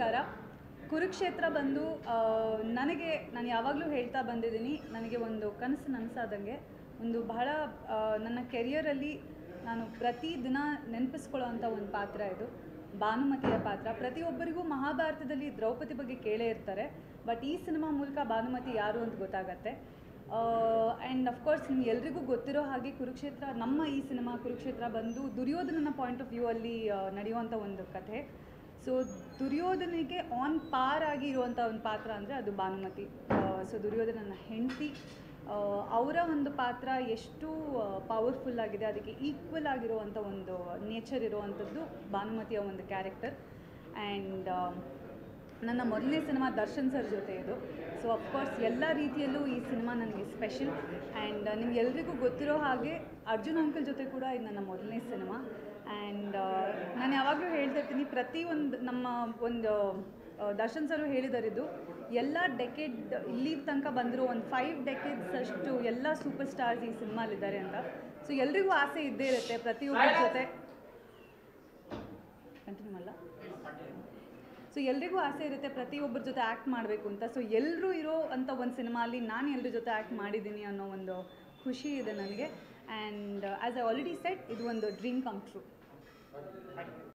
ನಮಸ್ಕಾರ ಕುರುಕ್ಷೇತ್ರ ಬಂದು ಆ, ನನಗೆ ನಾನು ಯಾವಾಗಲೂ ಹೇಳ್ತಾ ಬಂದಿದ್ದೀನಿ ನನಗೆ ಒಂದು ಕನಸು ನನಸಾದಂಗೆ ಒಂದು ಬಹಳ ಆ, ನನ್ನ ಕೆರಿಯರಲ್ಲಿ ನಾನು ಪ್ರತಿದಿನ ನೆನಪಿಸ್ಕೊಳ್ಳೋವಂಥ ಒಂದು ಪಾತ್ರ ಇದು ಭಾನುಮತಿಯ ಪಾತ್ರ ಪ್ರತಿಯೊಬ್ಬರಿಗೂ ಮಹಾಭಾರತದಲ್ಲಿ ದ್ರೌಪದಿ ಬಗ್ಗೆ ಕೇಳೇ ಇರ್ತಾರೆ ಬಟ್ ಈ ಸಿನಿಮಾ ಮೂಲಕ ಭಾನುಮತಿ ಯಾರು ಅಂತ ಗೊತ್ತಾಗತ್ತೆ ಆ್ಯಂಡ್ ಅಫ್ಕೋರ್ಸ್ ನಿಮ್ಗೆ ಎಲ್ರಿಗೂ ಗೊತ್ತಿರೋ ಹಾಗೆ ಕುರುಕ್ಷೇತ್ರ ನಮ್ಮ ಈ ಸಿನಿಮಾ ಕುರುಕ್ಷೇತ್ರ ಬಂದು ದುರ್ಯೋಧನನ ಪಾಯಿಂಟ್ ಆಫ್ ವ್ಯೂ ಅಲ್ಲಿ ಆ, ನಡೆಯುವಂಥ ಒಂದು ಕಥೆ ಸೊ ದುರ್ಯೋಧನಿಗೆ ಆನ್ ಪಾರ್ ಆಗಿ ಇರುವಂಥ ಒಂದು ಪಾತ್ರ ಅಂದರೆ ಅದು ಭಾನುಮತಿ ಸೊ ದುರ್ಯೋಧನನ ಹೆಂಡತಿ ಅವರ ಒಂದು ಪಾತ್ರ ಎಷ್ಟು ಪವರ್ಫುಲ್ ಆಗಿದೆ ಅದಕ್ಕೆ ಈಕ್ವಲ್ ಆಗಿರುವಂಥ ಒಂದು ನೇಚರ್ ಇರುವಂಥದ್ದು ಭಾನುಮತಿಯ ಒಂದು ಕ್ಯಾರೆಕ್ಟರ್ ಆ್ಯಂಡ್ ನನ್ನ ಮೊದಲನೇ ಸಿನಿಮಾ ದರ್ಶನ್ ಸರ್ ಜೊತೆ ಇದು ಸೊ ಅಫ್ಕೋರ್ಸ್ ಎಲ್ಲ ರೀತಿಯಲ್ಲೂ ಈ ಸಿನಿಮಾ ನನಗೆ ಸ್ಪೆಷಲ್ ಆ್ಯಂಡ್ ನಿಮ್ಗೆಲ್ರಿಗೂ ಗೊತ್ತಿರೋ ಹಾಗೆ ಅರ್ಜುನ್ ಅಂಕಲ್ ಜೊತೆ ಕೂಡ ಇದು ನನ್ನ ಮೊದಲನೇ ಸಿನಿಮಾ ಆ್ಯಂಡ್ ನಾನು ಯಾವಾಗಲೂ ಹೇಳ್ತಾ ಇರ್ತೀನಿ ಪ್ರತಿಯೊಂದು ನಮ್ಮ ಒಂದು ಆ, ದರ್ಶನ್ ಸರ್ ಹೇಳಿದರಿದ್ದು ಎಲ್ಲ ಡೆಕೆಡ್ ಇಲ್ಲಿ ತನಕ ಬಂದಿರೋ ಒಂದು ಫೈವ್ ಡೆಕೆಡ್ಸ್ ಅಷ್ಟು ಎಲ್ಲ ಸೂಪರ್ ಸ್ಟಾರ್ಸ್ ಈ ಸಿನಿಮಾಲಿದ್ದಾರೆ ಅಂತ ಸೊ ಎಲ್ರಿಗೂ ಆಸೆ ಇದ್ದೇ ಇರುತ್ತೆ ಪ್ರತಿಯೊಬ್ಬರ ಜೊತೆ ಕಂಟಿನ್ಯೂ ಅಲ್ಲ ಸೊ ಎಲ್ರಿಗೂ ಆಸೆ ಇರುತ್ತೆ ಪ್ರತಿಯೊಬ್ಬರ ಜೊತೆ ಆ್ಯಕ್ಟ್ ಮಾಡಬೇಕು ಅಂತ ಸೊ ಎಲ್ಲರೂ ಇರೋ ಅಂಥ ಒಂದು ಸಿನಿಮಾಲಿ ನಾನು ಎಲ್ಲರ ಜೊತೆ ಆ್ಯಕ್ಟ್ ಮಾಡಿದ್ದೀನಿ ಅನ್ನೋ ಒಂದು ಖುಷಿ ಇದೆ ನನಗೆ and as I already set ಇದು ಒಂದು ಡ್ರೀಮ್ ಕಮ್ ಟ್ರೂ